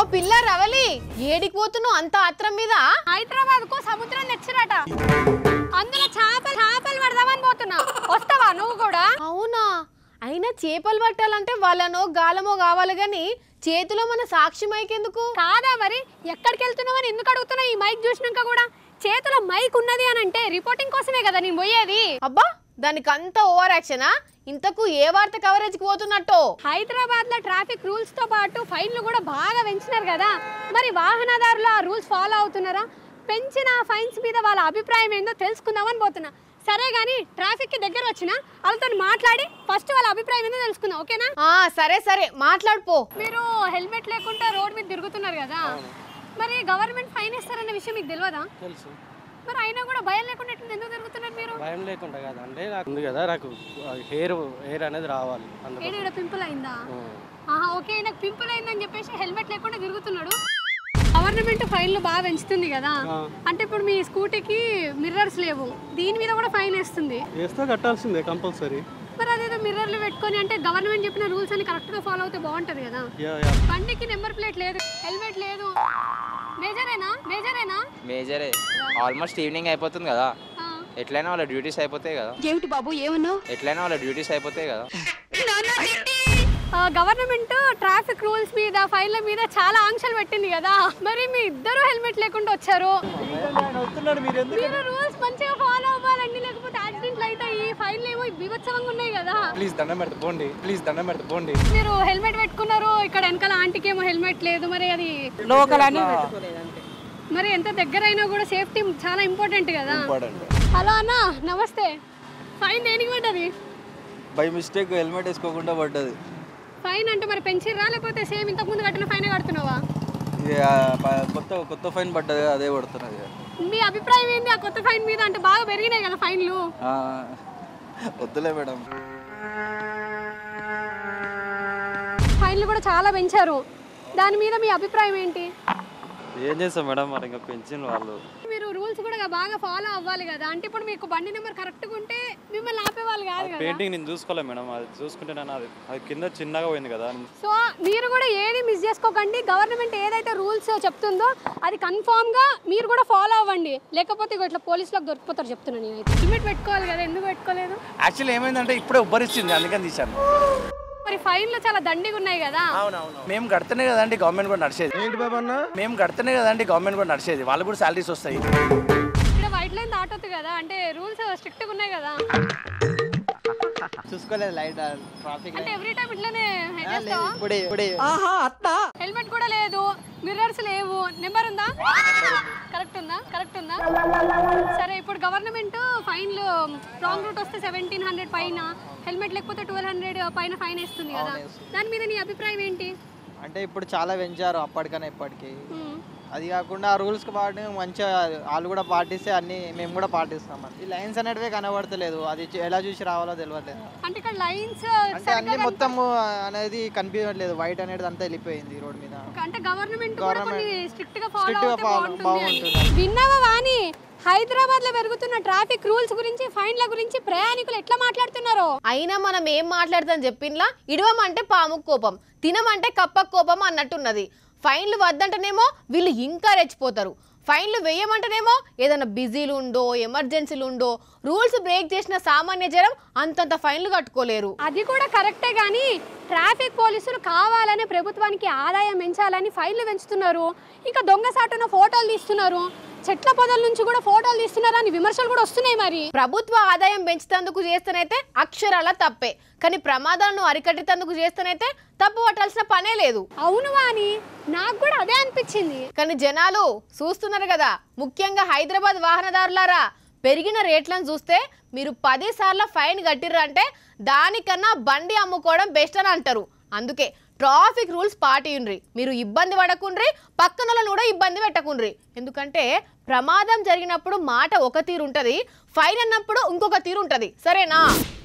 పిల్ల రవలి ఏడికి పోతున్నావు అంత ఆత్రం మీద హైదరాబాద్ కు సముద్రం తెచ్చిరట అందులో చేపలు చేపలు పడదామని పోతున్నా వస్తావా నువ్వు కూడా అవునా అయినా చేపలు పట్టాలంటే వాళ్ళనో గాలమో కావాలి గాని చేతిలో మన సాక్షి మైకెందుకు కాదా మరి ఎక్కడికి వెళ్తున్నావని ఎందుకు అడుగుతున్నావు ఈ మైక్ చూసినాక కూడా చేతిలో మైక్ ఉన్నది అని అంటే రిపోర్టింగ్ కోసమే కదా నేను పోయేది అబ్బా దానికి అంత ఓవర్ యాక్షనా ఇంతకు ఏ వార్త కవరేజ్కి పోతున్నట్టు హైదరాబాద్ లో ట్రాఫిక్ రూల్స్ తో పాటు ఫైన్లు కూడా బాగా పెంచినారు కదా మరి వాహనదారులు ఆ రూల్స్ ఫాలో అవుతున్నారా పెంచిన ఆ ఫైన్స్ మీద వాళ్ళ అభిప్రాయం ఏందో తెలుసుకుందామని పోతున్నా సరే కానీ ట్రాఫిక్ కి దగ్గర వచ్చిన వాళ్ళతో మాట్లాడి ఫస్ట్ వాళ్ళ అభిప్రాయం ఏందో తెలుసుకుందాం ఓకేనా ఆ సరే సరే మాట్లాడిపో మీరు హెల్మెట్ లేకుండా రోడ్ మీద తిరుగుతున్నారు కదా మరి గవర్నమెంట్ ఫైన్ ఇస్తారన్న విషయం మీకు తెలియదా తెలుసు మరి అయినా కూడా భయం లేకుండా ఎట్లా ఎందుకు తిరుగుతున్నారు మీరు భయం లేకుండా కదా అంటే నాకు ఉంది కదా నాకు హెయిర్ హెయిర్ అనేది రావాలి అందుకు ఏడు పింపుల్ అయిందా ఉం. ఆహా ఓకే నాకు పింపుల్ అయిందని చెప్పేసి హెల్మెట్ లేకుండా తిరుగుతున్నాడు గవర్నమెంట్ ఫైన్లు బాగా పెంచుతుంది కదా ఆ. అంటే ఇప్పుడు మీ స్కూటీకి మిర్రర్స్ లేవు దీని మీద కూడా ఫైన్ వేస్తుంది వేస్తే కట్టాల్సిందే కంపల్సరీ మరి అదేదో మిర్రర్లు పెట్టుకొని అంటే గవర్నమెంట్ చెప్పిన రూల్స్ అని కరెక్ట్ గా ఫాలో అవుతే బాగుంటది కదా యా యా బండికి నెంబర్ ప్లేట్ లేదు హెల్మెట్ లేదు మేజరేనా మేజరేనా మేజరే ఆల్మోస్ట్ ఈవినింగ్ అయిపోతుంది కదా ఆ. ఎట్లయినా వాళ్ళ డ్యూటీస్ అయిపోతాయి కదా ఏమిటి బాబు ఏమన్నావు ఎట్లయినా వాళ్ళ డ్యూటీస్ అయిపోతాయి కదా గవర్నమెంట్ ట్రాఫిక్ రూల్స్ మీద ఫైన్ల మీద చాలా ఆంక్షలు పెట్టింది కదా మరి మీ ఇద్దరు హెల్మెట్ లేకుండా వచ్చారు మీరు రూల్స్ మంచిగా ఫాలో అవ్వాలండి లేకపోతే యాక్సిడెంట్లు అవుతాయి ఫైన్లు ఏమో బీభత్సవంగా ఉన్నాయి కదా ప్లీజ్ దండం పెడతా పోండి ప్లీజ్ దండం పెడతా పోండి మీరు హెల్మెట్ పెట్టుకున్నారు ఇక్కడ వెనకాల ఆంటీకి ఏమో హెల్మెట్ లేదు మరి అది లోకల్ అని మరి ఎంత దగ్గర అయినా కూడా సేఫ్టీ చాలా ఇంపార్టెంట్ కదా హలో అన్న నమస్తే ఫైన్ దేనికి పడ్డది బై మిస్టేక్ హెల్మెట్ వేసుకోకుండా పడ్డది ఫైన్ అంటే మరి పెంచిర్రా లేకపోతే సేమ్ ఇంతకు ముందు కట్టిన ఫైన్ కడుతున్నావా ఇది ఆ ప- కొత్త కొత్త ఫైన్ పడ్డది అదే పడుతున్నది మీ అభిప్రాయం ఏంది ఆ కొత్త ఫైన్ మీద అంటే బాగా పెరిగినాయి కదా ఫైన్లు ఆ, వద్దులే మేడం ఫైన్లు కూడా చాలా పెంచారు దాని మీద మీ అభిప్రాయం ఏంటి ఏం చేస్తాం మేడం మరి ఇంకా పెంచిన వాళ్ళు మీరు రూల్స్ కూడా బాగా ఫాలో అవ్వాలి కదా అంటే ఇప్పుడు మీకు బండి నెంబర్ కరెక్ట్గా ఉంటే మిమ్మల్ని ఆపేవాళ్ళు కాదు కదా పెయింటింగ్ నేను చూసుకోలే మేడం అది చూసుకుంటే నేను అది అది కింద చిన్నగా పోయింది కదా సో మీరు కూడా ఏది మిస్ చేసుకోకండి గవర్నమెంట్ ఏదైతే రూల్స్ చెప్తుందో అది కన్ఫామ్గా మీరు కూడా ఫాలో అవ్వండి లేకపోతే ఇగో ఇట్లా పోలీసులకు దొరికిపోతారు చెప్తున్నాను నేనైతే హెల్మెట్ పెట్టుకోవాలి కదా ఎందుకు పెట్టుకోలేదు యాక్చువల్లీ ఏమైందంటే ఇప్పుడే ఉబ్బరిచ్చింది అందుకని తీశాను మరి ఫైన్లు చాలా దండిగా ఉన్నాయి కదా మేము కడితేనే కదండి గవర్నమెంట్ కూడా నడిచేది ఏంటి బాబన్న మేము కడితేనే కదండి గవర్నమెంట్ కూడా నడిచేది వాళ్ళు కూడా శాలరీస్ వస్తాయి ఇక్కడ వైట్ లైన్ దాటొద్దు కదా అంటే రూల్స్ స్ట్రిక్ట్గా ఉన్నాయి కదా చూసుకోలేదు లైట్ ట్రాఫిక్ అంటే ఎవ్రీ టైం ఇట్లానే చేస్తావా ఇప్పుడే ఇప్పుడే హెల్మెట్ కూడా లేదు మిర్రర్స్ లేవు నెంబర్ ఉందా కరెక్ట్ ఉందా కరెక్ట్ ఉందా సరే ఇప్పుడు గవర్నమెంట్ ఫైన్లు రాంగ్ రూట్ వస్తే సెవెంటీన్ హండ్రెడ్ పైన హెల్మెట్ లేకపోతే ట్వెల్వ్ హండ్రెడ్ పైన ఫైన్ వేస్తుంది కదా దాని మీద నీ అభిప్రాయం ఏంటి అంటే ఇప్పుడు చాలా పెంచారు అప్పటికన్నా ఇప్పటికి ఉమ్. అది కాకుండా ఆ రూల్స్ పాటి మంచిగా వాళ్ళు కూడా పాటిస్తే అన్ని మేము కూడా పాటిస్తాం ఈ లైన్స్ అనేటివే కనబడతలేదు అది చూ- ఎలా చూసి రావాలో తెలియట్లేదు అంటే ఇక్కడ లైన్స్ అంటే అన్ని మొత్తం అనేది కనిపించట్లేదు వైట్ అనేది అంతా వెళ్ళిపోయింది రోడ్ మీద అంటే గవర్నమెంట్ కూడా కొన్ని స్ట్రిక్ట్ గా ఫాలో Strict గా అవుతే follow- బాగుంటుంది అని. బాగుంటుంది. విన్నావా వాణి హైదరాబాద్ లో పెరుగుతున్న ట్రాఫిక్ రూల్స్ గురించి ఫైన్ల గురించి ప్రయాణికులు ఎట్లా మాట్లాడుతున్నారో అయినా మనం ఏం మాట్లాడతాం చెప్పిండ్లా ఇడవమంటే పాముకు కోపం తినమంటే కప్పకు కోపం అన్నట్టున్నది ఫైన్లు వద్దంటేనేమో వీళ్ళు ఇంకా రెచ్చిపోతారు ఫైన్లు వేయమంటేనేమో ఏదైనా బిజీలు ఉండో ఎమర్జెన్సీలు ఉండో రూల్స్ బ్రేక్ చేసిన సామాన్య జనం అంతంత ఫైన్లు కట్టుకోలేరు అది కూడా కరెక్టే కానీ ట్రాఫిక్ పోలీసులు కావాలని ప్రభుత్వానికి ఆదాయం పెంచాలని ఫైన్లు పెంచుతున్నారు ఇంకా దొంగసాటున ఫోటోలు తీస్తున్నారు చెట్ల పొదల నుంచి కూడా ఫోటోలు తీస్తున్నారు అని విమర్శలు కూడా వస్తున్నాయి మరి ప్రభుత్వ ఆదాయం పెంచుతందుకు చేస్తేనైతే అక్షరాల తప్పే కానీ ప్రమాదాలను అరికట్టేందుకు చేస్తేనైతే తప్పు పట్టాల్సిన పనే లేదు అవును వాని నాకు కూడా అదే అనిపించింది కానీ జనాలు చూస్తున్నారు కదా ముఖ్యంగా హైదరాబాద్ వాహనదారులారా పెరిగిన రేట్లను చూస్తే మీరు పది సార్ల ఫైన్ కట్టిర్రంటే దానికన్నా బండి అమ్ముకోవడం బెస్ట్ అని అంటారు అందుకే ట్రాఫిక్ రూల్స్ పాటిండ్రి మీరు ఇబ్బంది పడకుండ్రి పక్కన వాళ్ళని కూడా ఇబ్బంది పెట్టకుండ్రి ఎందుకంటే ప్రమాదం జరిగినప్పుడు మాట ఒక తీరు ఉంటుంది ఫైన్ అన్నప్పుడు ఇంకొక తీరు ఉంటుంది సరేనా